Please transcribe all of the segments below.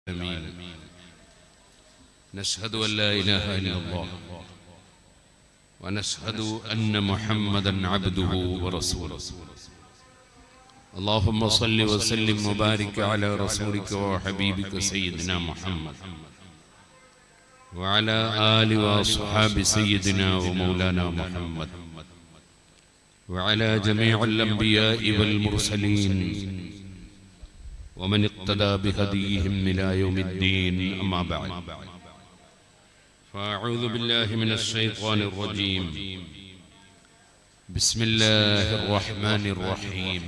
العالمين نشهد أن لا إله إلا الله ونشهد أن محمدا عبده ورسوله اللهم صل وسلم وبارك على رسولك وحبيبك سيدنا محمد وعلى آل وأصحاب سيدنا ومولانا محمد وعلى جميع الأنبياء والمرسلين ومن اقتدى بهديهم إلى يوم الدين أما بعد فأعوذ بالله من الشيطان الرجيم بسم الله الرحمن الرحيم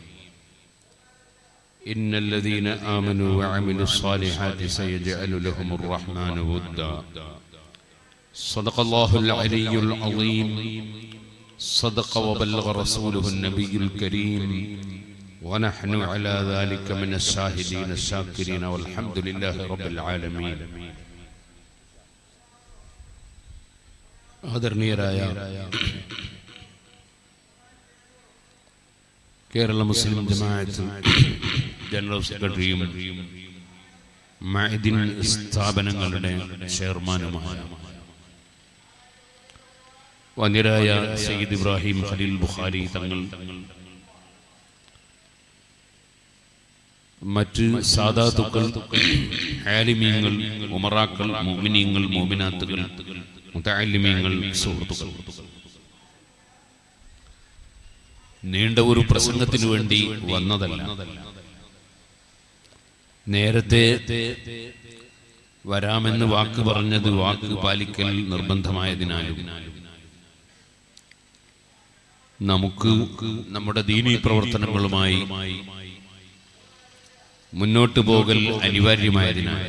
إن الذين آمنوا وعملوا الصالحات سيجعل لهم الرحمن ودا صدق الله العلي العظيم صدق وبلغ رسوله النبي الكريم ونحن على ذلك من الشاهدين الشاكرين والحمد لله رب العالمين ആദരണീയരായ കേരള മുസ്ലിം ജമാഅത്ത് ജനറൽ സെക്രട്ടറിയും മഅദിൻ സ്ഥാപനങ്ങളുടെ ചെയർമാനുമായ വന്യരായ സയ്യിദ് ഇബ്രാഹിം ഖലീൽ ബുഖാരി തങ്ങൾ മറ്റ് സാദാത്തുക്കൾ ഹാലിമീങ്ങൾ ഉമറാക്കൾ മോമിനീങ്ങൾ മോമിനാത്തുകൾ മുതാലിമീങ്ങൾ സുഹൃത്തുക്കൾ നീണ്ട ഒരു പ്രസംഗത്തിനു വേണ്ടി വന്നതല്ല നേരത്തെ വരാമെന്ന് വാക്ക് പറഞ്ഞത് വാക്ക് പാലിക്കൽ നിർബന്ധമായതിനാലും നമുക്ക് നമ്മുടെ ദീനീ പ്രവർത്തനങ്ങളുമായി മുന്നോട്ട് പോകൽ അനിവാര്യമായതിനാൽ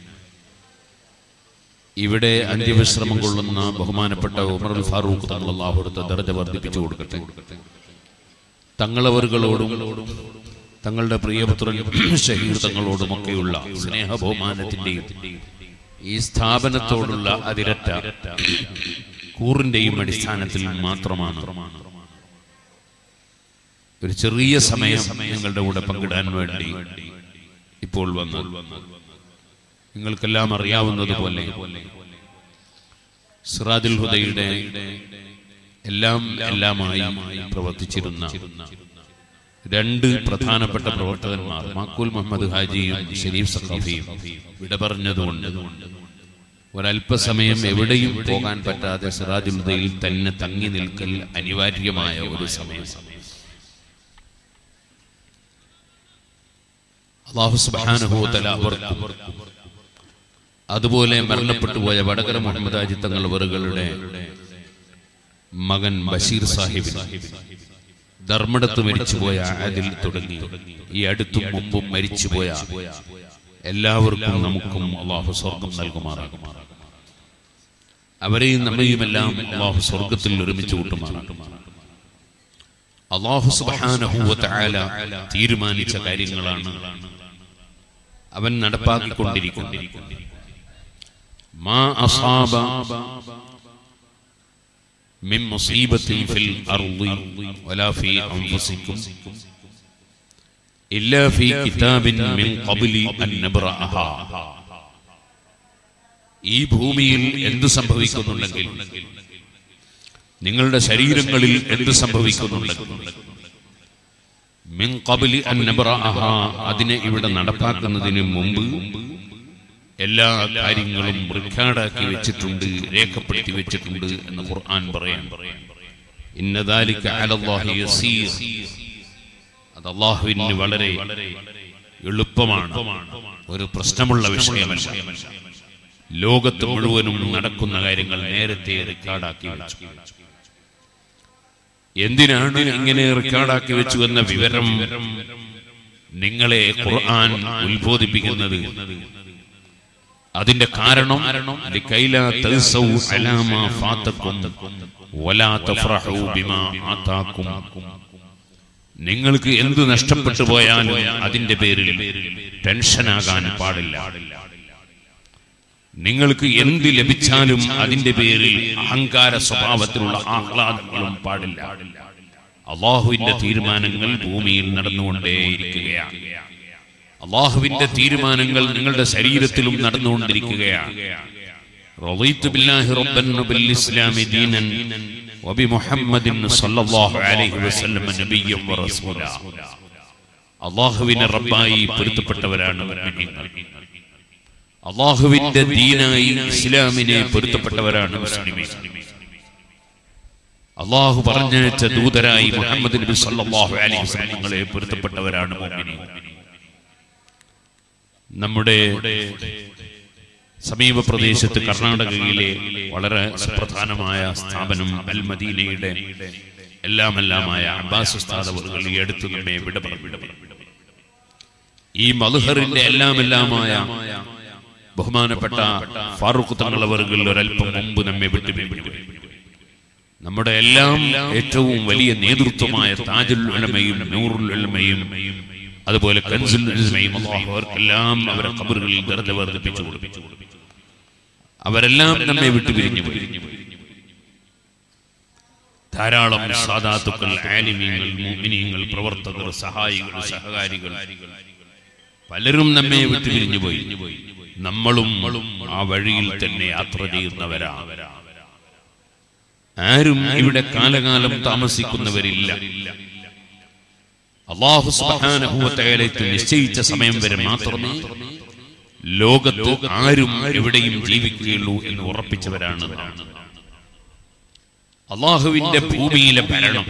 ഇവിടെ അന്ത്യവിശ്രമം കൊള്ളുന്ന ബഹുമാനപ്പെട്ട ഉമർ അൽ ഫാറൂഖ് തങ്ങൾ അള്ളാഹുടുത്ത ദർജ വർദ്ധിപ്പിച്ചു കൊടുക്കട്ടെ തങ്ങളവറുകളോടും തങ്ങളുടെ പ്രിയപുത്രൻ ഷഹീർ തങ്ങളോടുമൊക്കെയുള്ള സ്നേഹ ബഹുമാനത്തിന്റെയും ഈ സ്ഥാപനത്തോടുള്ള അതിരറ്റ കൂറിന്റെയും അടിസ്ഥാനത്തിൽ മാത്രമാണ് ഒരു ചെറിയ സമയം നിങ്ങളുടെ കൂടെ പങ്കിടാൻ വേണ്ടി ഇപ്പോൾ വന്നു നിങ്ങൾക്കെല്ലാം അറിയാവുന്നതുപോലെ സിറാജുൽ ഹുദയുടെ എല്ലാം എല്ലാമായി പ്രവർത്തിച്ചിരുന്ന രണ്ട് പ്രധാനപ്പെട്ട പ്രവർത്തകന്മാർ മാക്കൂൽ മുഹമ്മദ് ഹാജിയും ഷരീഫ് സഖാഫിയും വിട പറഞ്ഞതുകൊണ്ട് ഒരല്പസമയം എവിടെയും പോകാൻ പറ്റാതെ സിറാജുൽ ഹുദയിൽ തന്നെ തങ്ങി നിൽക്കൽ അനിവാര്യമായ ഒരു സമയം അള്ളാഹു സുബാനുഭവത്തല അവർക്കും അതുപോലെ മരണപ്പെട്ടു പോയ വടകര മുഹമ്മദ് അജി തങ്ങൾ വെറുകളുടെ മകൻ ബഷീർ സാഹിബിന് ധർമ്മടത്ത് മരിച്ചുപോയ അതിൽ തുടങ്ങി ഈ അടുത്തും മുമ്പും മരിച്ചുപോയ എല്ലാവർക്കും നമുക്കും അള്ളാഹു സ്വർഗം നൽകുമാറാകും അവരെയും നമ്മയുമെല്ലാം അള്ളാഹു സ്വർഗത്തിൽ ഒരുമിച്ച് കൂട്ടുമാറാകും അള്ളാഹു സുബാനഹുല തീരുമാനിച്ച കാര്യങ്ങളാണ് അവൻ നടപ്പാക്കിക്കൊണ്ടിരിക്കുന്നത് മാ അസാബ من مصيبة في الأرض ولا في أنفسكم إلا في كتاب من قبل أن نبرأها ഈ ഭൂമിയിൽ എന്ത് സംഭവിക്കുന്നുണ്ടെങ്കിൽ നിങ്ങളുടെ ശരീരങ്ങളിൽ എന്ത് സംഭവിക്കുന്നുണ്ടെങ്കിൽ മിൻ ഖബ്ലി അൻ നബ്റഅഹ അതിനെ ഇവിടെ നടപ്പാക്കുന്നതിന് മുമ്പ് എല്ലാ കാര്യങ്ങളും റെക്കോർഡാക്കി വെച്ചിട്ടുണ്ട് രേഖപ്പെടുത്തി വെച്ചിട്ടുണ്ട് എന്ന് ഖുർആൻ പറയാൻ ഇന്നദാലിക അലല്ലാഹി യസീർ അത് അള്ളാഹുവിന് വളരെ എളുപ്പമാണ് ഒരു പ്രശ്നമുള്ള വിഷയമല്ല ലോകത്ത് മുഴുവനും നടക്കുന്ന കാര്യങ്ങൾ നേരത്തെ റെക്കോർഡാക്കി വെച്ചു എന്തിനാണ് ഇങ്ങനെ റെക്കോർഡാക്കി വെച്ചു എന്ന വിവരം നിങ്ങളെ ഖുർആൻ ഉത്ബോധിപ്പിക്കുന്നത് അതിന്റെ കാരണം നിങ്ങൾക്ക് എന്ത് നഷ്ടപ്പെട്ടു പോയാലും അതിന്റെ പേരിൽ ടെൻഷനാകാൻ പാടില്ല നിങ്ങൾക്ക് എന്ത് ലഭിച്ചാലും അതിന്റെ പേരിൽ അഹങ്കാര സ്വഭാവത്തിലുള്ള ആഹ്ലാദങ്ങളും പാടില്ല അള്ളാഹുവിന്റെ തീരുമാനങ്ങൾ ഭൂമിയിൽ നടന്നുകൊണ്ടേയിരിക്കുകയാണ് അള്ളാഹുവിന്റെ തീരുമാനങ്ങൾ നിങ്ങളുടെ ശരീരത്തിലും നടന്നുകൊണ്ടിരിക്കുകയാണ് رضيت بالله ربا وبالإسلام دينا وبمحمد صلى الله عليه وسلم نبيا ورسولا അള്ളാഹുവിനെ റബ്ബായി പൊരുത്തപ്പെട്ടവരാണ് മുഅ്മിനീങ്ങൾ അള്ളാഹുവിന്റെ ദീനായി ഇസ്ലാമിനെ പൊരുത്തപ്പെട്ടവരാണ് മുസ്ലിമീൻ അള്ളാഹു പറഞ്ഞയച്ച ദൂതരായി മുഹമ്മദ് നബി സല്ലല്ലാഹു അലൈഹി വസല്ലം നിങ്ങളെ പൊരുത്തപ്പെട്ടവരാണ് മുഅ്മിനീൻ നമ്മുടെ സമീപ പ്രദേശത്ത് കർണാടകയിലെ വളരെ സുപ്രധാനമായ സ്ഥാപനം അൽ മദീനയുടെ എല്ലാം എല്ലാമായ അബ്ബാസ് ഉസ്താദ് അവറുകൾ ഈ അടുത്ത് നമ്മെ വിട പറഞ്ഞു ഈ മധുഹറിന്റെ എല്ലാം എല്ലാമായ ബഹുമാനപ്പെട്ട ഫാറൂഖ് തങ്ങൾ അവറുകൾ ഒരല്പം മുമ്പ് നമ്മെ വിട്ടു പിരിഞ്ഞു നമ്മുടെ എല്ലാം ഏറ്റവും വലിയ നേതൃത്വമായ താജുൽ ഉലമയും നൂറുൽ ഉലമയും അതുപോലെ കൻസുൽ ഉലമയും അല്ലാഹു അവർക്കെല്ലാം അവരെ ഖബറുകളിൽ ദർജ വർദ്ധിപ്പിച്ചു കൊടുത്തു അവരെല്ലാം നമ്മെ വിട്ടു പിരിഞ്ഞു പോയി ധാരാളം സാധാത്തുക്കൾ ആലിമീങ്ങൾ മുഅ്മിനീങ്ങൾ പ്രവർത്തകർ സഹായികൾ സഹകാരികൾ പലരും നമ്മെ വിട്ടു പിരിഞ്ഞു പോയി നമ്മളും ആ വഴിയിൽ തന്നെ യാത്ര ചെയ്യുന്നവരാണ് ആരും ഇവിടെ കാലകാലം താമസിക്കുന്നവരില്ല അള്ളാഹു സുബ്ഹാനഹുവതആലയ്ക്ക് നിശ്ചയിച്ച സമയം വരെ മാത്രമേ ലോകത്ത് ആരും എവിടെയും ജീവിക്കുകയുള്ളൂ എന്ന് ഉറപ്പിച്ചവരാണ് നാം. അള്ളാഹുവിന്റെ ഭൂമിയിലെ ഭരണം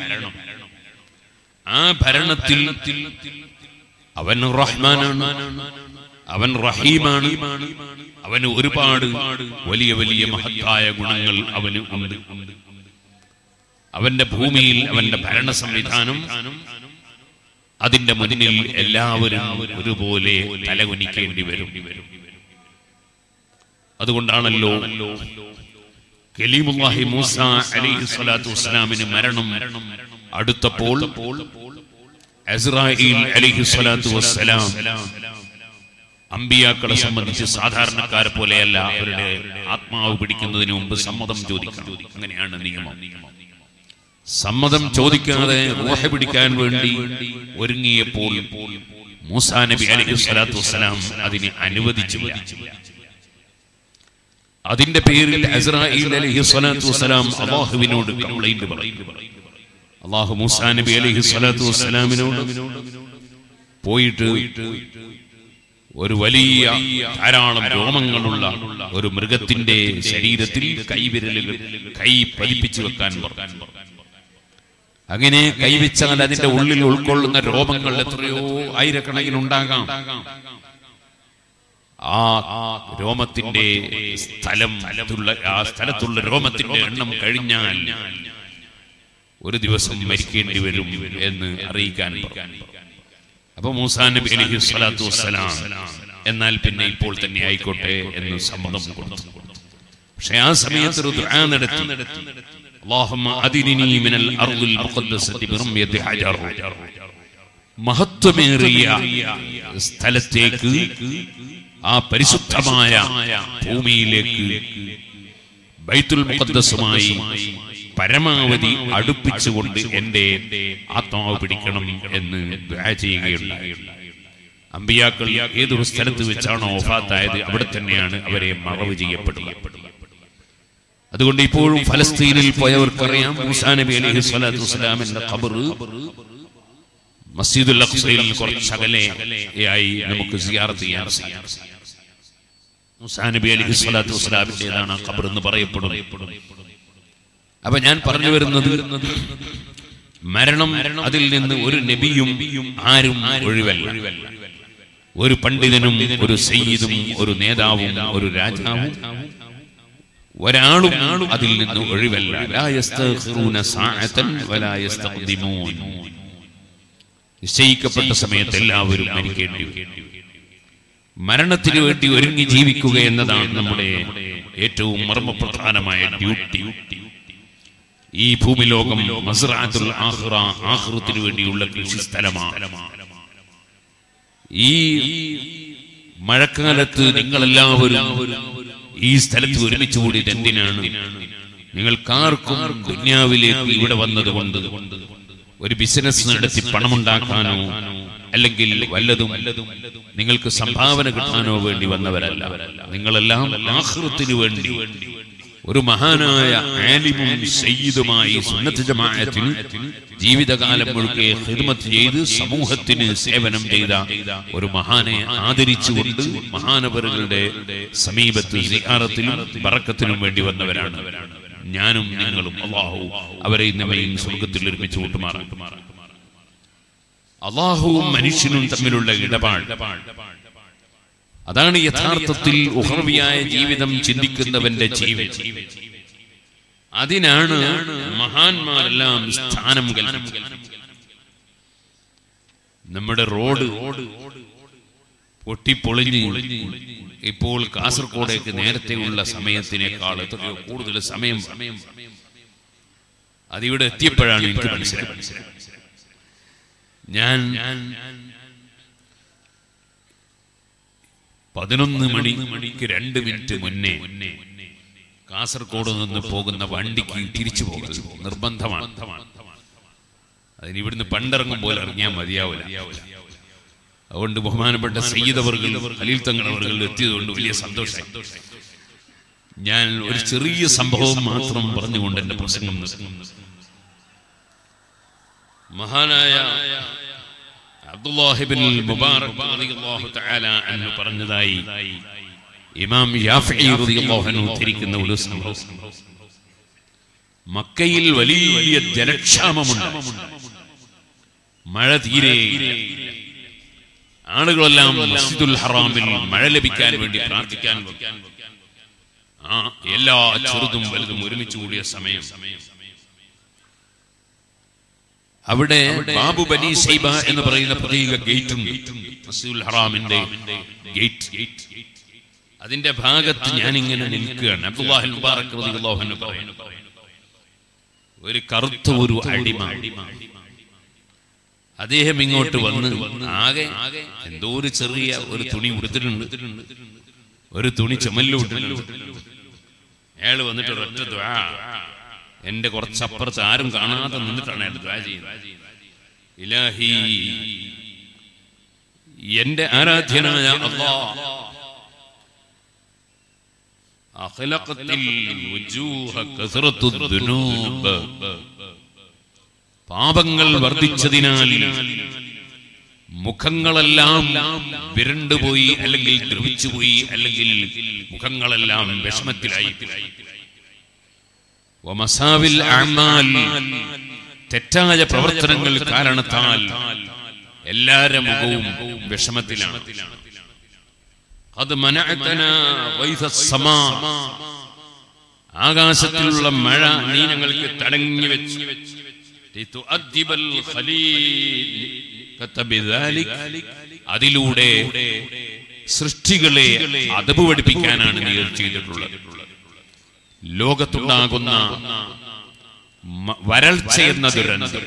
ആ ഭരണത്തിൽ അവൻ റഹ്മാനാണ് അവൻ റഹീമാണ് അവന് ഒരുപാട് വലിയ വലിയ മഹത്തായ ഗുണങ്ങൾ അവന് ഉണ്ട് അവന്റെ ഭൂമിയിൽ അവന്റെ ഭരണ സംവിധാനം അതിന്റെ മുന്നിൽ എല്ലാവരും ഒരുപോലെ തലകുനിക്കേണ്ടി വരും അതുകൊണ്ടാണല്ലോ കലീമുല്ലാഹി മൂസ അലൈഹി സ്വലാത്തു വസ്സലാമിന് മരണം അടുത്തപ്പോൾ അസ്രായീൽ അലൈഹി സ്വലാത്തു വസ്സലാം അമ്പിയാക്കളെ സംബന്ധിച്ച് സാധാരണക്കാരെ പോലെയല്ല അവരുടെ ആത്മാവ് പിടിക്കുന്നതിന് മുമ്പ് സമ്മതം ചോദിക്കണം അങ്ങനെയാണ് നിയമം സമ്മതം ചോദിക്കാതെ റൂഹ പിടിക്കാൻ വേണ്ടി ഒരുങ്ങിയപ്പോൾ മൂസാ നബി അലൈഹി സ്വലാത്തു വസ്സലാം അതിന് അനുവദിച്ചില്ല അതിന്റെ പേരിൽ അസ്രായീൽ അലൈഹി സ്വലാത്തു വസ്സലാം അള്ളാഹുവിനോട് കംപ്ലൈന്റ് പറയും അള്ളാഹു മൂസാ നബി അലൈഹി സ്വലാത്തു വസ്സലാമിനോട് പോയിട്ട് ഒരു വലിയ ധാരാളം രോമങ്ങളുള്ള ഒരു മൃഗത്തിന്റെ ശരീരത്തിൽ കൈവിരലുകൾ കൈ പതിപ്പിച്ചു വെക്കാൻ പറഞ്ഞു അങ്ങനെ കൈവച്ചാൽ അതിന്റെ ഉള്ളിൽ ഉൾക്കൊള്ളുന്ന രോമങ്ങൾ എത്രയോ ആയിരക്കണക്കിന് ഉണ്ടാകാം ആ രോമത്തിന്റെ സ്ഥലം ഉള്ള ആ സ്ഥലത്തുള്ള രോമത്തിന്റെ എണ്ണം കഴിഞ്ഞാൽ ഒരു ദിവസം മരിക്കേണ്ടി വരും എന്ന് അറിയിക്കാൻ പറഞ്ഞു. അപ്പൊ മൂസാ നബി അലൈഹി സ്വലാത്തു വസ്സലാം എന്നാൽ പിന്നെ ഇപ്പോൾ തന്നെ ആയിക്കോട്ടെ എന്ന് സമ്മതം കൊടുത്തു പക്ഷെ ആ സമയത്ത് ഒരു ദുആ നടത്തി اللهم أدنني من الأرض المقدسة برمية حجر മഹത്വമേറിയ സ്ഥലത്തേക്ക് ആ പരിശുദ്ധമായ ഭൂമിയിലേക്ക് ബൈത്തുൽ മുഖദ്ദസുമായി പരമാവധി അടുപ്പിച്ചുകൊണ്ട് എന്റെ ആത്മാവ് പിടിക്കണം എന്ന് ദുആ ചെയ്യുകയുണ്ടായി അമ്പിയാക്കൾ ഏതൊരു സ്ഥലത്ത് വെച്ചാണോ ഒഫാത്തായത് അവിടെ തന്നെയാണ് അവരെ മറവ് ചെയ്യപ്പെടുക അതുകൊണ്ട് ഇപ്പോഴും ഫലസ്തീനിൽ പോയവർക്കറിയാം മൂസാ നബി അലൈഹി സ്വലാത്തു വസ്സലാമിന്റെ ഖബർ മസ്ജിദുൽ അഖ്സയിൽ കുറച്ച് അകലെയായി നമുക്ക് സിയാറത്ത് ചെയ്യാൻ സാധിക്കും. മൂസാ നബി അലൈഹി സ്വലാത്തു വസ്സലാമിന്റേതാണ് ആ ഖബർ എന്ന് പറയപ്പെടുന്നത് അപ്പൊ ഞാൻ പറഞ്ഞു വരുന്നത് മരണം അതിൽ നിന്ന് ഒരു നബിയും ആരും ഒഴിവല്ല ഒരു പണ്ഡിതനും ഒരു സയ്യിദും ഒരു നേതാവും ഒരു രാജാവും ഒരാളും അതിൽ നിന്ന് ഒഴിവല്ല ലാ യസ്തഖിറൂന സാഅതൻ വലാ യസ്തഖ്ദിമൂൻ നിശ്ചയിക്കപ്പെട്ട സമയത്ത് എല്ലാവരും മരിക്കേണ്ടി വരും മരണത്തിന് വേണ്ടി ഒരുങ്ങി ജീവിക്കുക എന്നതാണ് നമ്മുടെ ഏറ്റവും മർമ്മപ്രധാനമായ ഡ്യൂട്ടി ഈ ഭൂമിലോകം മസ്റാത്തുൽ ആഖിറ ആഖിറത്തിന് വേണ്ടിയുള്ള കൃഷി സ്ഥലമാണ് ഈ മഴക്കാലത്ത് നിങ്ങളെല്ലാവരും ഈ സ്ഥലത്ത് ഒരുമിച്ച് കൂടിയത് എന്തിനാണ് നിങ്ങൾക്കാർക്കും ദുന്യാവിലേക്ക് ഇവിടെ വന്നതുകൊണ്ട് ഒരു ബിസിനസ് നടത്തി പണമുണ്ടാക്കാനോ അല്ലെങ്കിൽ വല്ലതും നിങ്ങൾക്ക് സംഭാവന കിട്ടാനോ വേണ്ടി വന്നവരല്ല നിങ്ങളെല്ലാം ആഹൃത്തിന് വേണ്ടി ഒരു മഹാനായ ആലിമും സയ്യിദുമായി സുന്നത്ത് ജമാഅത്തിന് ജീവിതകാലം മുഴുക്കെ ഹിദ്മത്ത് ചെയ്ത് സമൂഹത്തിന് സേവനം ചെയ്ത ഒരു മഹാനെ ആദരിച്ചുകൊണ്ട് മഹാനവറുകളുടെ സമീപത്ത് സിയാറത്തിനും ബറക്കത്തിനും വേണ്ടി വന്നവരാണ് ഞാനും നിങ്ങളും അള്ളാഹു അവരെ നമ്മയും സ്വർഗത്തിൽ ഒരുമിച്ച് കൂട്ടുമാറാം അള്ളാഹുവും മനുഷ്യനും തമ്മിലുള്ള ഇടപാട് അതാണ് യഥാർത്ഥത്തിൽ ഉഹർവിയായ ജീവിതം ചിന്തിക്കുന്നവന്റെ ജീവിതം അതിനാണ് മഹാന്മാരെല്ലാം സ്ഥാനം കൽപ്പിക്കുന്നത് നമ്മുടെ റോഡ് പൊട്ടിപ്പൊളിഞ്ഞ് ഇപ്പോൾ കാസർഗോഡേക്ക് നേരത്തെയുള്ള സമയത്തിനേക്കാൾ എത്രയോ കൂടുതൽ സമയം അതിവിടെ എത്തിയപ്പോഴാണ് എനിക്ക് മനസ്സിലായത് ഞാൻ പതിനൊന്ന് മണി മണിക്ക് രണ്ട് മിനിറ്റ് മുന്നേ കാസർഗോഡ് നിന്ന് പോകുന്ന വണ്ടിക്ക് തിരിച്ചു പോകരുത് നിർബന്ധമാണ് അതിന് ഇവിടുന്ന് പണ്ടിറങ്ങും പോലെ ഇറങ്ങിയാൽ മതിയാവില്ല അതുകൊണ്ട് ബഹുമാനപ്പെട്ട സയ്യിദവർകൾ ഖലീൽ തങ്ങളവർകൾ എത്തിയതുകൊണ്ട് വലിയ സന്തോഷം ഞാൻ ഒരു ചെറിയ സംഭവം മാത്രം പറഞ്ഞുകൊണ്ട് എന്റെ പ്രസംഗം നിർത്തുന്നു മഹാനായ അബ്ദുല്ലാഹിബിൻ മുബാറക് റളിയല്ലാഹു തആല അൻഹു പറഞ്ഞതായി ഇമാം യാഫഈ റളിയല്ലാഹു അൻഹു ഉദ്ധരിക്കുന്ന ഒരു സംഭവം മക്കയിൽ വലിയ ജലക്ഷാമമുണ്ട് മഴ തീരെ ആളുകളെല്ലാം മസ്ജിദുൽ ഹറാമിൽ മഴ ലഭിക്കാൻ വേണ്ടി പ്രാർത്ഥിക്കാൻ ആ എല്ലാ ചെറുതും വലുതും ഒരുമിച്ച് കൂടിയ സമയം അവിടെ ബാബു ബനി സൈബ എന്ന് പറയുന്ന പ്രത്യേക ഗേറ്റ് ഉണ്ട് മസ്ജിദുൽ ഹറാമിന്റെ ഗേറ്റ് അതിന്റെ ഭാഗത്ത് ഞാൻ ഇങ്ങനെ നിൽക്കുകയാണ് അബ്ദുല്ലാഹിൽ മുബാറക് റളിയല്ലാഹു അൻഹു പറയുന്നു ഒരു കറുത്ത ഒരു അടിമ അദ്ദേഹം ഇങ്ങോട്ട് വന്ന് ആകെ എന്തോ ഒരു ചെറിയ ഒരു തുണി ഉടുത്തിട്ടുണ്ട് ഒരു തുണി ചുമലിലിട്ടിട്ടുണ്ട് അയാൾ വന്നിട്ട് ഒരൊറ്റ ദ്വാ എന്റെ കുറച്ചപ്പുറത്ത് ആരും കാണാതെ നിന്നിട്ടാണ് അയാൾ ദ്വാ ചെയ്യുന്നത് ഇലാഹി എന്റെ ആരാധ്യനായ അല്ലാഹ് أخلقت الوجوه كثرة الذنوب പാപങ്ങൾ വർദ്ധിച്ചതിനാൽ മുഖങ്ങളെല്ലാം വിരണ്ടുപോയി അല്ലെങ്കിൽ ദ്രവിച്ചുപോയി അല്ലെങ്കിൽ മുഖങ്ങളെല്ലാം വിഷമത്തിലായി വമസാവിൽ അഅ്മാൽ തെറ്റായ പ്രവർത്തനങ്ങൾ കാരണത്താൽ എല്ലാരുടെ മുഖവും വിഷമത്തിലാണ് അത് മനഅതന വൈദ സമാ ആകാശത്തിലുള്ള മഴ നീ ഞങ്ങൾക്ക് തടങ്ങി വെച്ച് ലിതുഅദ്ദിബൽ ഖലീൽ കതബിദാലിക് അതിലൂടെ സൃഷ്ടികളെ അതബ് പഠിപ്പിക്കാനാണ് നീ ഇത് ചെയ്തിട്ടുള്ളത് ലോകത്തുണ്ടാകുന്ന മ- വരൾച്ച എന്ന ദുരന്തം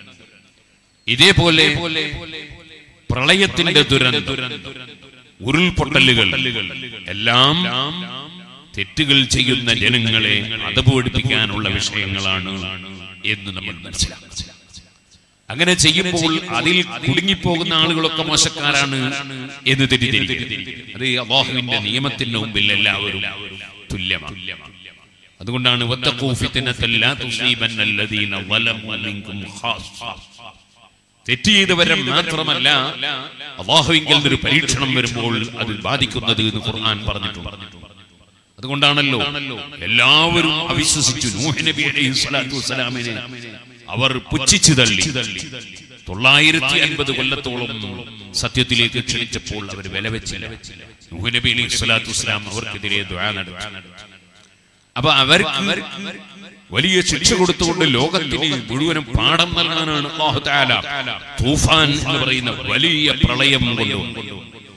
ഇതേപോലെ പ്രളയത്തിന്റെ ദുരന്തം ഉരുൾപൊട്ടലുകൾ എല്ലാം തെറ്റുകൾ ചെയ്യുന്ന ജനങ്ങളെ അതബ് പഠിപ്പിക്കാനുള്ള വിഷയങ്ങളാണ് എന്ന് നമ്മൾ മനസ്സിലാക്കണം അങ്ങനെ ചെയ്യുമ്പോൾ അതിൽ കുടുങ്ങിപ്പോകുന്ന ആളുകളൊക്കെ മോശക്കാരാണ് എന്ന് തെറ്റിദ്ധരിക്കരുത് അത് അള്ളാഹുവിന്റെ നിയമത്തിന് മുമ്പിൽ എല്ലാവരും തുല്യമാണ് അതുകൊണ്ടാണ് വത്തഖൂ ഫിത്നത്തൻ ലാ തുസീബന്ന അല്ലദീന ളലമു മിൻകും ഖാസ്സ. തെറ്റ് ചെയ്തവരെ മാത്രമല്ല അള്ളാഹുവിങ്കിൽ ഒരു പരീക്ഷണം വരുമ്പോൾ അത് ബാധിക്കുന്നത് എന്ന് ഖുർആൻ പറഞ്ഞിട്ടുണ്ട് അതുകൊണ്ടാണല്ലോ എല്ലാവരും അവിശ്വസിച്ചു നൂഹ് നബി അലൈഹി സ്വലാത്തു വസ്സലാമിനെ അവർ പുച്ഛിച്ചു തള്ളി തൊള്ളായിരത്തി അൻപത് കൊല്ലത്തോളം സത്യത്തിലേക്ക് ക്ഷണിച്ചപ്പോൾ അവർ വില വെച്ചില്ല നൂഹ് നബി അലൈഹി സ്വലാത്തു വസ്സലാം അവർക്കെതിരെ ദ്വാ നടത്തി അപ്പൊ അവർക്ക് വലിയ ശിക്ഷ കൊടുത്തുകൊണ്ട് ലോകത്തിന് മുഴുവനും പാഠം നൽകാനാണ് അല്ലാഹു തആല തൂഫാൻ എന്ന് പറയുന്ന വലിയ പ്രളയം കൊണ്ടുവന്നു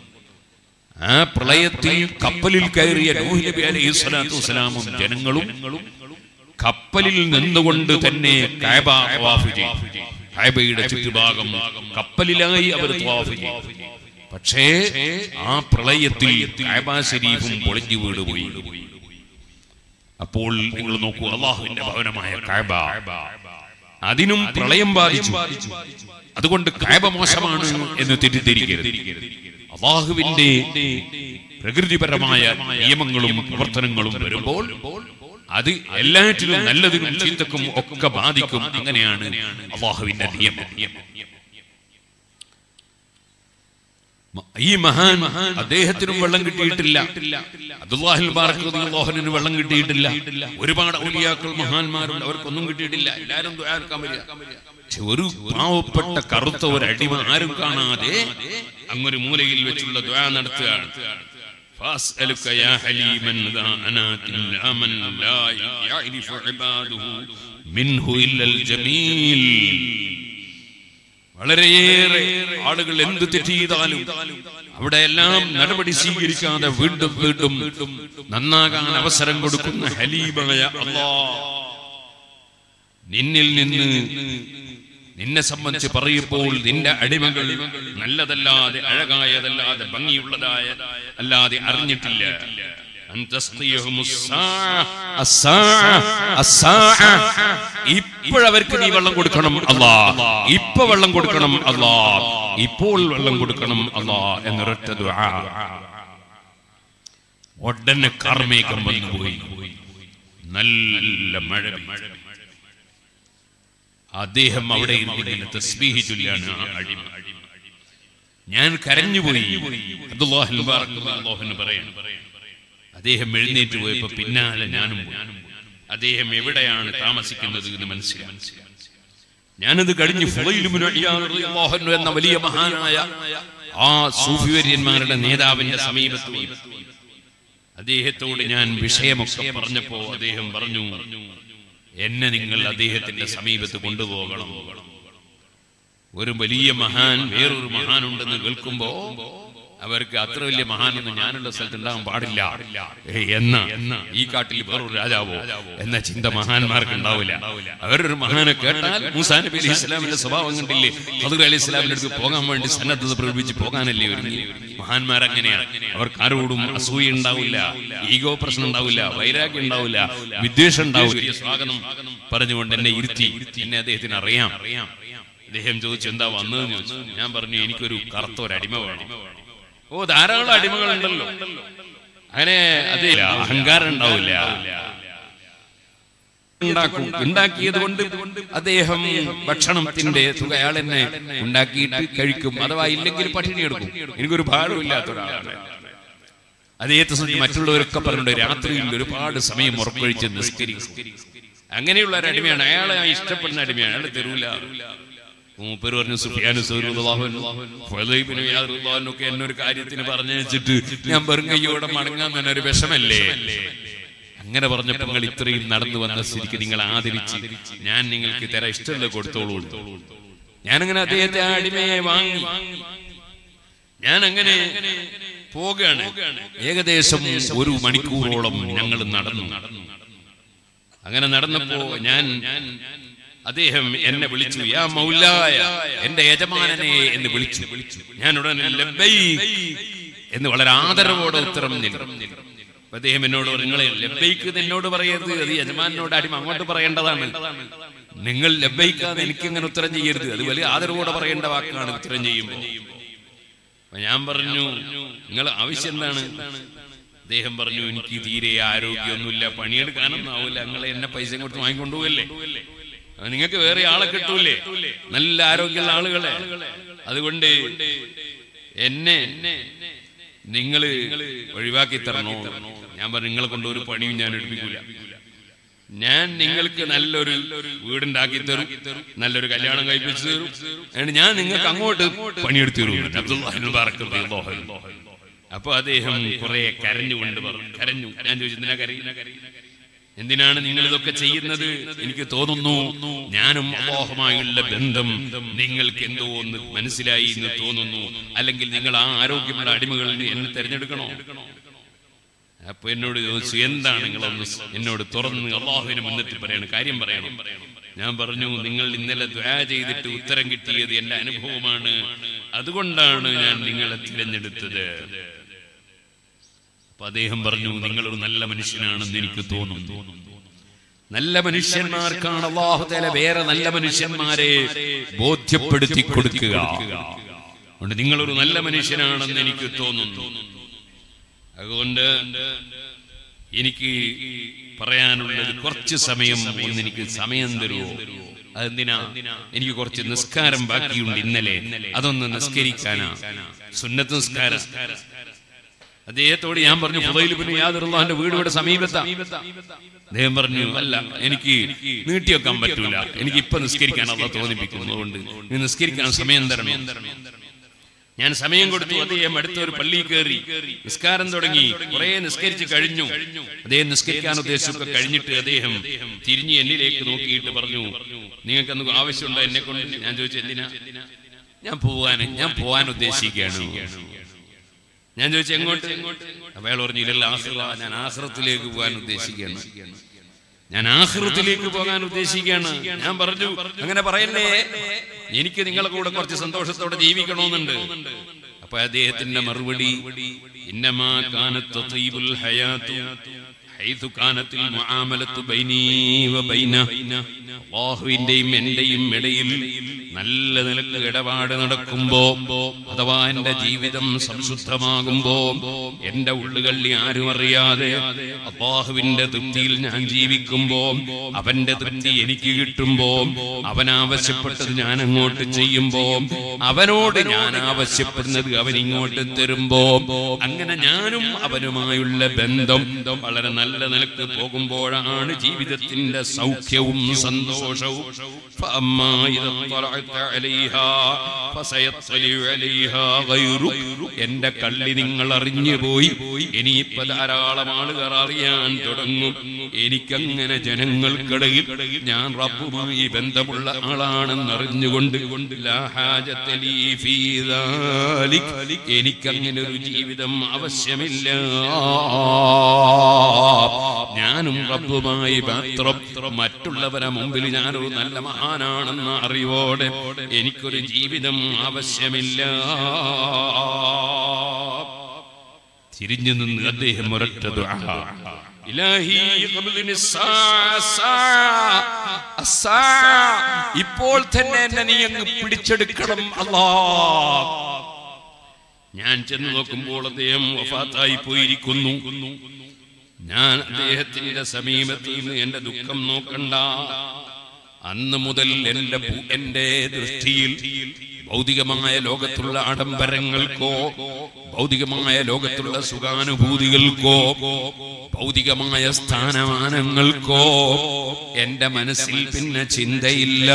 ആ പ്രളയത്തിൽ കപ്പലിൽ കയറിയ നൂഹ് നബി അലൈഹി സ്വലാത്തു വസ്സലാമും ജനങ്ങളും കപ്പലിൽ നിന്നുകൊണ്ട് തന്നെ കഅബ തവാഫ് ചെയ്തു കഅബയുടെ ചുറ്റുഭാഗം കപ്പലിലായി അവർ തവാഫ് ചെയ്തു പക്ഷേ ആ പ്രളയത്തിൽ കഅബ ശരീഫും പൊളിഞ്ഞു വീടുപോയി അപ്പോൾ നിങ്ങൾ നോക്കൂ അള്ളാഹുവിന്റെ ഭവനമായ കഅബ അതിനും പ്രളയം ബാധിച്ചു അതുകൊണ്ട് കായബ മോശമാണ് എന്ന് തെറ്റിദ്ധരിക്കരുത് അള്ളാഹുവിന്റെ പ്രകൃതിപരമായ നിയമങ്ങളും പ്രവർത്തനങ്ങളും വരുമ്പോൾ അത് എല്ലാറ്റിലും നല്ലതിനും ചീത്തക്കും ഒക്കെ ബാധിക്കും അങ്ങനെയാണ് അള്ളാഹുവിന്റെ നിയമം മ- ഈ മഹാൻ അദ്ദേഹത്തിനും വെള്ളം കിട്ടിയിട്ടില്ല അബ്ദുല്ലാഹിൽ ബാറക് റളിയല്ലാഹുവിന് വെള്ളം കിട്ടിയിട്ടില്ല ഒരുപാട് ഔലിയാക്കൾ മഹാന്മാരുണ്ട് അവർക്കൊന്നും കിട്ടിയിട്ടില്ല എല്ലാവരും ദുആർക്കാൻ വരിക പക്ഷെ ഒരു പാവപ്പെട്ട കറുത്ത ഒരു അടിമ ആരും കാണാതെ അങ്ങൊരു മൂലയിൽ വെച്ചുള്ള ദ്വാ നടത്തുകയാണ് فاسألك يا حليما ذا أنات لا من لا يعرف عباده منه إلا الجميل വളരെയേറെ ആളുകൾ എന്ത് തെറ്റ് ചെയ്താലും അവിടെ എല്ലാം നടപടി സ്വീകരിക്കാതെ വീണ്ടും വീണ്ടും നന്നാകാൻ അവസരം കൊടുക്കുന്ന ഹലീബായ അല്ലാ നിന്നിൽ നിന്ന് നിന്നെ സംബന്ധിച്ച് പറയുമ്പോൾ നിന്റെ അടിമകൾ നല്ലതല്ലാതെ അഴകായതല്ലാതെ ഭംഗിയുള്ളതായ അല്ലാതെ അറിഞ്ഞിട്ടില്ല അൻ തസ്ഖിയഹും الساعة الساعة الساعة ഇപ്പോഴവർക്ക് നീ വെള്ളം കൊടുക്കണം അല്ലാ ഇപ്പൊ വെള്ളം കൊടുക്കണം അല്ലാ ഇപ്പോൾ വെള്ളം കൊടുക്കണം അല്ലാ എന്നൊരൊറ്റ ദുആ ഉടനെ കാർമേഘം വന്നുപോയി നല്ല മഴ പെയ്തു. അദ്ദേഹം അവിടെ ഇരുന്നിങ്ങനെ തസ്ബീഹ് ചൊല്ലിയാണ് ആ അടിമ ഞാൻ കരഞ്ഞുപോയി അബ്ദുല്ലാഹിൽ മുബാറക് റളിയല്ലാഹു പറയാണ് അദ്ദേഹം എഴുന്നേറ്റ് പോയപ്പോ പിന്നാലെ ഞാനും പോയി. അദ്ദേഹം എവിടെയാണ് താമസിക്കുന്നത് എന്ന് മനസ്സിലായി ഞാനത് കഴിഞ്ഞ് ഫുളൈൽ ഇബ്നു ഇയാദ് റളിയല്ലാഹു അൻഹു എന്ന വലിയ മഹാനായ ആ സൂഫിവര്യന്മാരുടെ നേതാവിന്റെ സമീപത്ത് പോയി അദ്ദേഹത്തോട് ഞാൻ വിഷയമൊക്കെ പറഞ്ഞപ്പോ അദ്ദേഹം പറഞ്ഞു എന്നെ നിങ്ങൾ അദ്ദേഹത്തിന്റെ സമീപത്ത് കൊണ്ടുപോകണം ഒരു വലിയ മഹാൻ വേറൊരു മഹാൻ ഉണ്ടെന്ന് കേൾക്കുമ്പോ അവർക്ക് അത്ര വലിയ മഹാനൊന്നും ഞാനുള്ള സ്ഥലത്ത് ഉണ്ടാകാൻ പാടില്ല ഏയ് എന്ന ഈ കാട്ടിൽ വേറൊരു രാജാവോ എന്ന ചിന്ത മഹാന്മാർക്ക് ഉണ്ടാവില്ല അവരൊരു മഹാനെ കേട്ടാൽ മൂസാ നബി അലൈഹി ഇസ്ലാമിന്റെ സ്വഭാവം കണ്ടില്ലേ ഹദർ അലി ഇസ്ലാമിന്റെ അടുത്ത് പോകാൻ വേണ്ടി സന്നദ്ധത പ്രകടിപ്പിച്ച് പോകാനല്ലേ ഒരുങ്ങി മഹാന്മാർ അങ്ങനെയാണ് അവർക്ക് ആരോടും അസൂയ ഉണ്ടാവില്ല ഈഗോ പ്രശ്നം ഉണ്ടാവില്ല വൈരാഗ്യം ഉണ്ടാവില്ല വിദ്വേഷം ഉണ്ടാവില്ല സ്വാഗതം പറഞ്ഞുകൊണ്ട് എന്നെ ഇരുത്തി എന്നെ അദ്ദേഹത്തിന് അറിയാം അദ്ദേഹം ചോദിച്ചു എന്താ വന്നതെന്ന് ചോദിച്ചു ഞാൻ പറഞ്ഞു എനിക്കൊരു കറുത്ത ഒരു അടിമ വേണം ഓ ധാരാളം അടിമകളുണ്ടല്ലോ അങ്ങനെ അതേ അഹങ്കാരം ഉണ്ടാവില്ല ഉണ്ടാക്കും ഉണ്ടാക്കിയത് കൊണ്ട് അദ്ദേഹം ഭക്ഷണത്തിന്റെ തുക അയാൾ എന്നെ ഉണ്ടാക്കിയിട്ട് കഴിക്കും അഥവാ ഇല്ലെങ്കിൽ പട്ടിണി എടുക്കും എനിക്കൊരു ഭാരമില്ലാത്ത ഒരാളാണ് അദ്ദേഹത്തെ സംബന്ധിച്ച് മറ്റുള്ളവരൊക്കെ പറഞ്ഞിട്ടുണ്ട് രാത്രിയിൽ ഒരുപാട് സമയം ഉറക്കൊഴിച്ച് നിസ്കരിക്കും അങ്ങനെയുള്ള ഒരു അടിമയാണ് അയാളെ ഞാൻ ഇഷ്ടപ്പെടുന്ന അടിമയാണ് അയാളെ തരൂല മൂപ്പര് പറഞ്ഞു സുഫിയാനു ഒക്കെ എന്നൊരു കാര്യത്തിന് പറഞ്ഞു വെച്ചിട്ട് ഞാൻ വെറും കയ്യോടെ മടങ്ങാൻ തന്നെ ഒരു വിഷമല്ലേ അങ്ങനെ പറഞ്ഞപ്പോൾ നിങ്ങൾ ഇത്രയും നടന്നു വന്ന സ്ഥിതിക്ക് നിങ്ങൾ ആദരിച്ച് ഞാൻ നിങ്ങൾക്ക് തരാൻ ഇഷ്ടമുള്ള കൊടുത്തോളൂ ഞാനങ്ങനെ അദ്ദേഹത്തെ ആ അടിമയെ വാങ്ങി ഞാൻ അങ്ങനെ പോകുകയാണ് ഏകദേശം ഒരു മണിക്കൂറോളം ഞങ്ങൾ നടന്നു അങ്ങനെ നടന്നപ്പോ ഞാൻ അദ്ദേഹം എന്നെ വിളിച്ചു യാ മൗലായ എന്റെ യജമാനനെ എന്ന് വിളിച്ചു ഞാൻ ഉടനെ ലബ്ബൈക് എന്ന് വളരെ ആദരവോടെ ഉത്തരം നൽകി അപ്പൊ അദ്ദേഹം എന്നോട് പറഞ്ഞു, നിങ്ങളെ ലബ്ബൈക്ക് എന്ന് എന്നോട് പറയരുത് അത് യജമാനോട് അടിമ അങ്ങോട്ട് പറയേണ്ടതാണ് നിങ്ങൾ ലബ്ബൈക്കാന്ന് എനിക്ക് അങ്ങനെ ഉത്തരം ചെയ്യരുത് അത് വലിയ ആദരവോടെ പറയേണ്ട വാക്കാണ് ഉത്തരം ചെയ്യുമ്പോൾ അപ്പൊ ഞാൻ പറഞ്ഞു നിങ്ങൾ ആവശ്യം എന്താണ് അദ്ദേഹം പറഞ്ഞു എനിക്ക് തീരെ ആരോഗ്യമൊന്നുമില്ല പണിയെടുക്കാനൊന്നും ആവില്ല നിങ്ങൾ എന്നെ പൈസ കൊടുത്ത് വാങ്ങിക്കൊണ്ടുപോകല്ലേ അത് നിങ്ങൾക്ക് വേറെ ആളെ കിട്ടൂലേ നല്ല ആരോഗ്യമുള്ള ആളുകളെ അതുകൊണ്ട് എന്നെ നിങ്ങൾ ഒഴിവാക്കി തരണോ ഞാൻ പറഞ്ഞു നിങ്ങളെ കൊണ്ട് ഒരു പണിയും ഞാൻ എടുപ്പിക്കൂല ഞാൻ നിങ്ങൾക്ക് നല്ലൊരു വീടുണ്ടാക്കി തരും നല്ലൊരു കല്യാണം കഴിപ്പിച്ചു തരും എന്നിട്ട് ഞാൻ നിങ്ങൾക്ക് അങ്ങോട്ട് പണിയെടുത്തു തരും അബ്ദുല്ലാഹിബ്നു ബാറക് റളിയല്ലാഹു അൻഹു. അപ്പൊ അദ്ദേഹം കുറെ കരഞ്ഞുകൊണ്ട് പറഞ്ഞു കരഞ്ഞു ഞാൻ ചോദിച്ചു എന്തിനാ കരയുന്ന എന്തിനാണ് നിങ്ങൾ ഇതൊക്കെ ചെയ്യുന്നത് എനിക്ക് തോന്നുന്നു ഞാനും അള്ളാഹുമായുള്ള ബന്ധം നിങ്ങൾക്ക് എന്തോ ഒന്ന് മനസ്സിലായി എന്ന് തോന്നുന്നു അല്ലെങ്കിൽ നിങ്ങൾ ആ ആരോഗ്യമുള്ള അടിമകളിൽ എന്നെ തെരഞ്ഞെടുക്കണോ അപ്പൊ എന്നോട് ചോദിച്ചു എന്താണ് നിങ്ങളൊന്ന് എന്നോട് തുറന്ന് അള്ളാഹുവിന് മുന്നത്തിൽ പറയണം കാര്യം പറയണം ഞാൻ പറഞ്ഞു നിങ്ങൾ ഇന്നലെ ദ്വാ ചെയ്തിട്ട് ഉത്തരം കിട്ടിയത് എന്റെ അനുഭവമാണ് അതുകൊണ്ടാണ് ഞാൻ നിങ്ങളെ തിരഞ്ഞെടുത്തത് അപ്പൊ അദ്ദേഹം പറഞ്ഞു നിങ്ങളൊരു നല്ല മനുഷ്യനാണെന്ന് എനിക്ക് തോന്നുന്നു നല്ല മനുഷ്യന്മാർക്കാണ് അള്ളാഹു തല വേറെ നല്ല മനുഷ്യന്മാരെ ബോധ്യപ്പെടുത്തി കൊടുക്കുക അതുകൊണ്ട് നിങ്ങളൊരു നല്ല മനുഷ്യനാണെന്ന് എനിക്ക് തോന്നുന്നു അതുകൊണ്ട് എനിക്ക് പറയാനുള്ളത് കുറച്ച് സമയം ഒന്ന് എനിക്ക് സമയം തരുമോ അതെന്തിനാ എനിക്ക് കുറച്ച് നിസ്കാരം ബാക്കിയുണ്ട് ഇന്നലെ അതൊന്ന് നിസ്കരിക്കാനാ സുന്നത്ത് നിസ്കാരം അദ്ദേഹത്തോട് ഞാൻ പറഞ്ഞു പുതയിലിപ്പിന് യാതൊരുള്ളാന്റെ വീട് ഇവിടെ സമീപത്താ അദ്ദേഹം പറഞ്ഞു അല്ല എനിക്ക് നീട്ടിവെക്കാൻ പറ്റൂല എനിക്ക് ഇപ്പൊ നിസ്കരിക്കാൻ അല്ല തോന്നിപ്പിക്കുന്നു അതുകൊണ്ട് നീ നിസ്കരിക്കാൻ സമയം തരണം ഞാൻ സമയം കൊടുത്തു അദ്ദേഹം അടുത്ത ഒരു പള്ളിയിൽ കയറി നിസ്കാരം തുടങ്ങി കുറെ നിസ്കരിച്ച് കഴിഞ്ഞു അദ്ദേഹം നിസ്കരിക്കാൻ ഉദ്ദേശിച്ചൊക്കെ കഴിഞ്ഞിട്ട് അദ്ദേഹം തിരിഞ്ഞ് എന്നിലേക്ക് നോക്കിയിട്ട് പറഞ്ഞു നിങ്ങൾക്ക് അന്ന് ആവശ്യമുണ്ടോ എന്നെ കൊണ്ട് ഞാൻ ചോദിച്ചു എന്തിനാ ഞാൻ പോവാൻ ഞാൻ പോവാൻ ഉദ്ദേശിക്കുകയാണ് ഞാൻ ചോദിച്ചു എങ്ങോട്ട് അപ്പൊ അയാൾ പറഞ്ഞു ഇല്ലല്ല ആഹ്റ ഞാൻ ആഹ്റത്തിലേക്ക് പോകാൻ ഉദ്ദേശിക്കുകയാണ് ഞാൻ ആഹ്റത്തിലേക്ക് പോകാൻ ഉദ്ദേശിക്കുകയാണ് ഞാൻ പറഞ്ഞു അങ്ങനെ പറയല്ലേ എനിക്ക് നിങ്ങളെ കൂടെ കുറച്ച് സന്തോഷത്തോടെ ജീവിക്കണമെന്നുണ്ട് അപ്പൊ അദ്ദേഹത്തിന്റെ മറുപടി ഇന്നമാ കാനത്ത് തയ്യിബുൽ ഹയാത്തു ഹൈതു കാനത്തിൽ മുആമലത്തു ബൈനീ വബൈന അല്ലാഹുവിന്റെയും എന്റെയും ഇടയിൽ നല്ല നിലക്ക് ഇടപാട് നടക്കുമ്പോ അഥവാ എന്റെ ജീവിതം സംശുദ്ധമാകുമ്പോ എന്റെ ഉള്ളുകള്ളി ആരും അറിയാതെ അള്ളാഹുവിന്റെ തൃപ്തിയിൽ ഞാൻ ജീവിക്കുമ്പോ അവന്റെ തൃപ്തി എനിക്ക് കിട്ടുമ്പോ അവൻ ആവശ്യപ്പെട്ടത് ഞാൻ അങ്ങോട്ട് ചെയ്യുമ്പോ അവനോട് ഞാൻ ആവശ്യപ്പെടുന്നത് അവൻ ഇങ്ങോട്ട് തരുമ്പോ അങ്ങനെ ഞാനും അവനുമായുള്ള ബന്ധം വളരെ നല്ല നിലക്ക് പോകുമ്പോഴാണ് ജീവിതത്തിന്റെ സൗഖ്യവും സന്തോഷവും فأما إذا اطلعت عليها فسيطلع عليها غيرك എന്റെ കള്ളി നിങ്ങൾ അറിഞ്ഞു പോയി ഇനിയിപ്പോ ധാരാളം ആളുകൾ അറിയാൻ തുടങ്ങും എനിക്കങ്ങനെ ജനങ്ങൾക്കിടയിൽ ഞാൻ റബ്ബുമായി ബന്ധമുള്ള ആളാണെന്ന് അറിഞ്ഞുകൊണ്ട് ലാ ഹാജത്ത ലീ ഫീ ذلك. എനിക്കങ്ങനെ ഒരു ജീവിതം ആവശ്യമില്ല ഞാനും റബ്ബുമായി മാത്രം മറ്റുള്ളവരെ മുമ്പിൽ ഞാനൊരു നല്ല മഹാനാണെന്ന അറിവോടെ എനിക്കൊരു ജീവിതം ആവശ്യമില്ല തിരിഞ്ഞു നിന്ന് അദ്ദേഹം ഒരൊറ്റ ദുആ. ഇലാഹി ഖബ്ലിനി സ്സാ- സ്സാ- അസ്സാ. ഇപ്പോൾ തന്നെ എന്നെ നീ അങ്ങ് പിടിച്ചെടുക്കണം അല്ലാ ഞാൻ ചെന്ന് നോക്കുമ്പോൾ അദ്ദേഹം വഫാത്തായി പോയിരിക്കുന്നു ഞാൻ അദ്ദേഹത്തിന്റെ സമീപത്ത് നിന്ന് എന്റെ ദുഃഖം നോക്കണ്ട അന്ന് മുതൽ എന്റെ ഭൂ- എന്റെ ദൃഷ്ടിയിൽ ഭൗതികമായ ലോകത്തുള്ള ആഡംബരങ്ങൾക്കോ ഭൗതികമായ ലോകത്തുള്ള സുഖാനുഭൂതികൾക്കോ ഭൗതികമായ സ്ഥാനമാനങ്ങൾക്കോ എന്റെ മനസ്സിൽ പിന്നെ ചിന്തയില്ല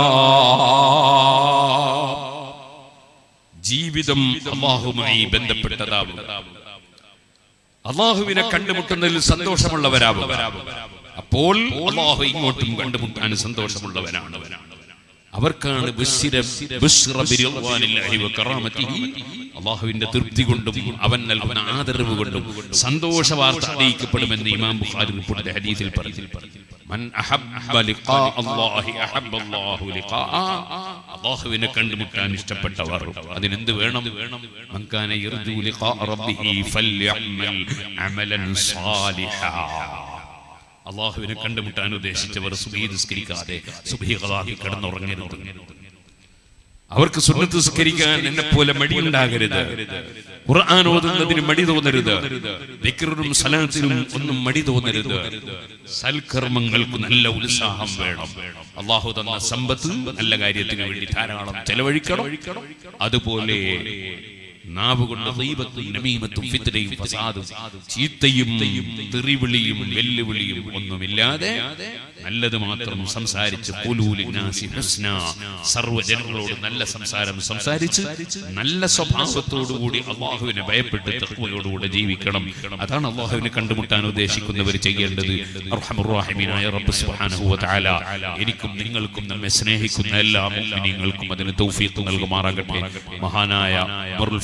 ജീവിതം അള്ളാഹുമായി ബന്ധപ്പെട്ടതാവും അള്ളാഹുവിനെ കണ്ടുമുട്ടുന്നതിൽ സന്തോഷമുള്ളവരാവും അപ്പോൾ അള്ളാഹു ഇങ്ങോട്ടും കണ്ടുമുട്ടാൻ സന്തോഷമുള്ളവനാണ് അവർക്കാണ് ബുശ്ശിര- ബുശ്റ ബിരിദ്വാനില്ലാഹി വകറാമത്തിഹി. അള്ളാഹുവിന്റെ തൃപ്തി കൊണ്ടും അവൻ നൽകുന്ന ആദരവ് കൊണ്ടും സന്തോഷ വാർത്ത അറിയിക്കപ്പെടുമെന്ന് ഇമാം ബുഖാരി റിപ്പോർട്ടിന്റെ ഹദീസിൽ പറഞ്ഞു മൻ അഹബ്ബ ലിഖാ അല്ലാഹി അഹബ്ബ അല്ലാഹു ലിഖാ അള്ളാഹുവിനെ കണ്ടുമുട്ടാൻ ഇഷ്ടപ്പെട്ടവർ അതിനെന്ത് വേണം മൻ കാന യർജു ലിഖാ റബ്ബിഹി ഫൽയഅമൽ അമലൻ സാലിഹാ അള്ളാഹുവിനെ കണ്ടുമുട്ടാൻ ഉദ്ദേശിച്ചവർ സുബഹി നിസ്കരിക്കാതെ സുബഹി ഖദാഹി കിടന്നുറങ്ങരുത് അവർക്ക് സുന്നത്ത് നിസ്കരിക്കാൻ എന്നെ പോലെ മടിയുണ്ടാകരുത് ഖുർആൻ ഓതുന്നതിന് മടി തോന്നരുത് ദിക്റിനും സലാത്തിനും ഒന്നും മടി തോന്നരുത് സൽക്കർമ്മങ്ങൾക്ക് നല്ല ഉത്സാഹം വേണം അള്ളാഹു തന്ന സമ്പത്ത് നല്ല കാര്യത്തിന് വേണ്ടി ധാരാളം ചെലവഴിക്കണം അതുപോലെ നാവ് കൊണ്ട് ദൈവത്തും നമീമത്തും ഫിത്തനയും ഫസാദും ചീത്തയും തെറിവിളിയും വെല്ലുവിളിയും ഒന്നുമില്ലാതെ നല്ലത് മാത്രം സംസാരിച്ച് ഖുലൂലിന്നാസി ഹുസ്ന സർവ്വജനങ്ങളോട് നല്ല സംസാരം സംസാരിച്ച് നല്ല സ്വഭാവത്തോടുകൂടി അള്ളാഹുവിനെ ഭയപ്പെട്ട് തഖ്വയോടുകൂടെ ജീവിക്കണം അതാണ് അള്ളാഹുവിനെ കണ്ടുമുട്ടാൻ ഉദ്ദേശിക്കുന്നവർ ചെയ്യേണ്ടത് അർഹമുറാഹിമീനായ റബ്ബ് സുബ്ഹാനഹു വ തആല എനിക്കും നിങ്ങൾക്കും നമ്മെ സ്നേഹിക്കുന്ന എല്ലാ മുഅ്മിനീങ്ങൾക്കും അതിന് തൗഫീഖ് നൽകുമാറാകട്ടെ മഹാനായ ഉമറുൽ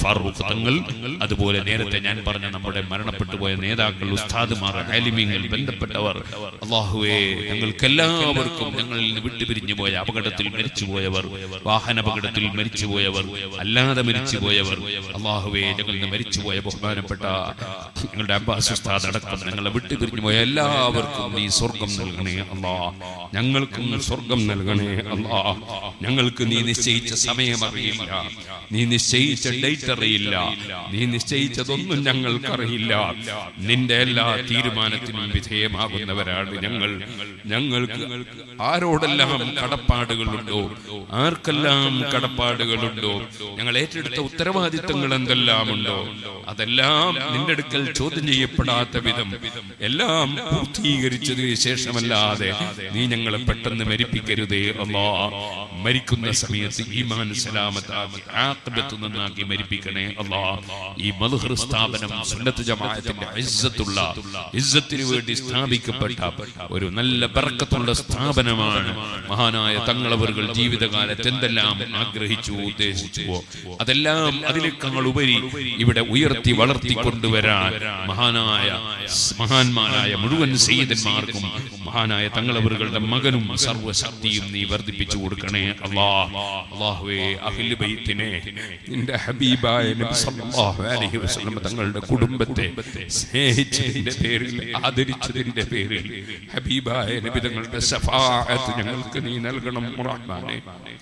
ഫാറൂഖ് തങ്ങൾ അതുപോലെ നേരത്തെ ഞാൻ പറഞ്ഞ നമ്മുടെ മരണപ്പെട്ടു പോയ നേതാക്കൾ ഉസ്താദുമാർ ആലിമ്യങ്ങൾ ബന്ധപ്പെട്ടവർ അള്ളാഹുവേ ഞങ്ങൾക്കെല്ലാവർക്കും ഞങ്ങളിൽ നിന്ന് വിട്ടുപിരിഞ്ഞു പോയ അപകടത്തിൽ മരിച്ചുപോയവർ വാഹനാപകടത്തിൽ മരിച്ചുപോയവർ അല്ലാതെ മരിച്ചുപോയവർ അള്ളാഹുവേ ഞങ്ങളിൽ നിന്ന് മരിച്ചുപോയ ബഹുമാനപ്പെട്ട ഞങ്ങളുടെ അബ്ബാസ് ഉസ്താദ് അടക്കം ഞങ്ങളെ വിട്ടുപിരിഞ്ഞു പോയ എല്ലാവർക്കും നീ സ്വർഗം നൽകണേ അല്ലാ ഞങ്ങൾക്കും സ്വർഗം നൽകണേ അല്ലാ ഞങ്ങൾക്ക് നീ നിശ്ചയിച്ച സമയം അറിയില്ല നീ നിശ്ചയിച്ച ഡേറ്റ് അറിയില്ല നീ നിശ്ചയിച്ചതൊന്നും ഞങ്ങൾക്കറിയില്ല നിന്റെ എല്ലാ തീരുമാനത്തിനും വിധേയമാകുന്നവരാണ് ഞങ്ങൾ ഞങ്ങൾക്ക് ആരോടെല്ലാം കടപ്പാടുകളുണ്ടോ ആർക്കെല്ലാം കടപ്പാടുകളുണ്ടോ ഞങ്ങൾ ഏറ്റെടുത്ത ഉത്തരവാദിത്തങ്ങൾ എന്തെല്ലാം ഉണ്ടോ അതെല്ലാം നിന്റെ അടുക്കൽ ചോദ്യം ചെയ്യപ്പെടാത്ത വിധം എല്ലാം പൂർത്തീകരിച്ചതിന് ശേഷമല്ലാതെ നീ ഞങ്ങളെ പെട്ടെന്ന് മരിപ്പിക്കരുതേ അല്ലാ മരിക്കുന്ന സമയത്ത് ഈമാൻ സലാമത്താക്കി ആഖിബത്ത് നന്നാക്കി മരിപ്പിക്കണേ അല്ലാ ഈ മദ്ഹർ സ്ഥാപനം സുന്നത്ത് ജമാഅത്തിന്റെ ഇസ്സത്തുള്ള ഇസ്സത്തിന് വേണ്ടി സ്ഥാപിക്കപ്പെട്ട ഒരു നല്ല ബർക്കത്തുള്ള സ്ഥാപനമാണ് മഹാനായ തങ്ങളവറുകൾ ജീവിതകാലത്ത് എന്തെല്ലാം ആഗ്രഹിച്ചു ഉദ്ദേശിച്ചുവോ അതെല്ലാം അതിനേക്കാൾ ഉപരി ഇവിടെ ഉയർത്തി വളർത്തി കൊണ്ടുവരാൻ മഹാനായ മഹാന്മാരായ മുഴുവൻ സയ്യിദന്മാർക്കും മഹാനായ തങ്ങളവറുകളുടെ മകനും സർവശക്തിയും നീ വർദ്ധിപ്പിച്ചു കൊടുക്കണേ അല്ലാ അള്ളാഹുവേ അഹിൽ ബൈത്തിനെ നിന്റെ ഹബീബായ നബി സല്ലല്ലാഹു അലൈഹി വസല്ലം തങ്ങളുടെ കുടുംബത്തെ സ്നേഹിച്ചതിന്റെ പേരിൽ ആദരിച്ചതിന്റെ പേരിൽ ഹബീബായ നബി തങ്ങളുടെ ശഫാഅത്ത് ഞങ്ങൾക്ക് നീ നൽകണം റഹ്മാനെ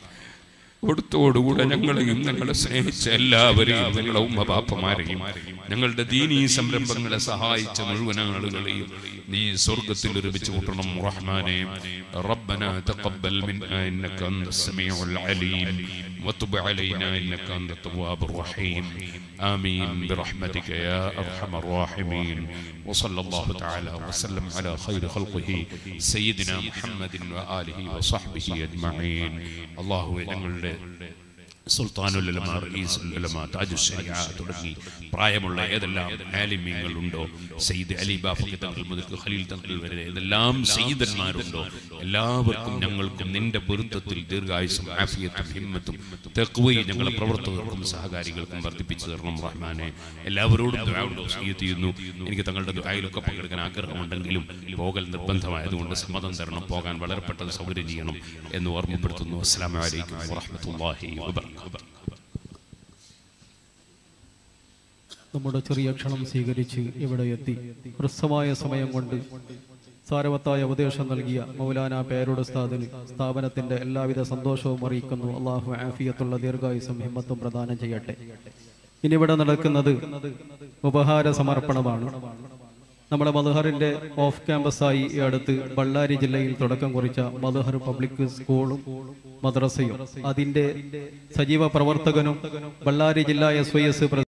കൊടുത്തോടുകൂടെ ഞങ്ങളെയും ഞങ്ങളെ സ്നേഹിച്ച എല്ലാവരെയും ഞങ്ങളെ ഉമ്മപാപ്പമാരെയും ഞങ്ങളുടെ ദീനീ സംരംഭങ്ങളെ സഹായിച്ച മുഴുവൻ ആളുകളെയും നീ സ്വർഗത്തിൽ ഒരുമിച്ച് കൂട്ടണം റഹ്മാനെ ربنا تقبل منا انك انت السميع العليم وتب علينا انك انت التواب الرحيم امين برحمتك يا ارحم الراحمين وصلى الله تعالى وسلم على خير خلقه سيدنا محمد واله وصحبه اجمعين الله ഞങ്ങളുടെ സുൽത്താനുലമ റഈസുലമ താജുശരിയ തുടങ്ങി പ്രായമുള്ള ഏതെല്ലാം ആലിമ്യങ്ങൾ ഉണ്ടോ സയ്യിദ് അലി ബാഫക്കി തങ്ങൾ മുതൽ ഖലീൽ തങ്ങൾ വരെ ഏതെല്ലാം സയ്യിദന്മാരുണ്ടോ എല്ലാവർക്കും ഞങ്ങൾക്കും നിന്റെ പൊരുത്തത്തിൽ ദീർഘായുസും ആഫിയത്തും ഹിമ്മത്തും തെക്കുവയും ഞങ്ങളെ പ്രവർത്തകർക്കും സഹകാരികൾക്കും വർദ്ധിപ്പിച്ചു തരണം റഹ്മാനെ എല്ലാവരോടും ദുആഉണ്ട് വസിയ്യത്ത് ചെയ്യുന്നു എനിക്ക് തങ്ങളുടെ ദുആയിലൊക്കെ പങ്കെടുക്കാൻ ആഗ്രഹമുണ്ടെങ്കിലും പോകൽ നിർബന്ധമായതുകൊണ്ട് സമ്മതം തരണം പോകാൻ വളരെ പെട്ടെന്ന് സൗകര്യം ചെയ്യണം എന്ന് ഓർമ്മപ്പെടുത്തുന്നു അസ്സലാമു അലൈക്കും വറഹ്മത്തുള്ളാഹി വബറകാതുഹു നമ്മുടെ ചെറിയ ക്ഷണം സ്വീകരിച്ച് ഇവിടെ എത്തി ഹ്രസ്വമായ സമയം കൊണ്ട് സാരവത്തായ ഉപദേശം നൽകിയ മൗലാന പേരുടെ സ്ഥാപന സ്ഥാപനത്തിന്റെ എല്ലാവിധ സന്തോഷവും അറിയിക്കുന്നു അള്ളാഹു ആഫിയത്തുള്ള ദീർഘായുസും ഹിമ്മത്തും പ്രദാനം ചെയ്യട്ടെ ഇനി ഇവിടെ നടക്കുന്നത് ഉപഹാര സമർപ്പണമാണ് നമ്മുടെ മധുഹറിന്റെ ഓഫ് ക്യാമ്പസായി ഈ അടുത്ത് ബള്ളാരി ജില്ലയിൽ തുടക്കം കുറിച്ച മധുഹർ പബ്ലിക് സ്കൂളും മദ്രസയും അതിന്റെ സജീവ പ്രവർത്തകനും ബള്ളാരി ജില്ലാ എസ് വൈ എസ്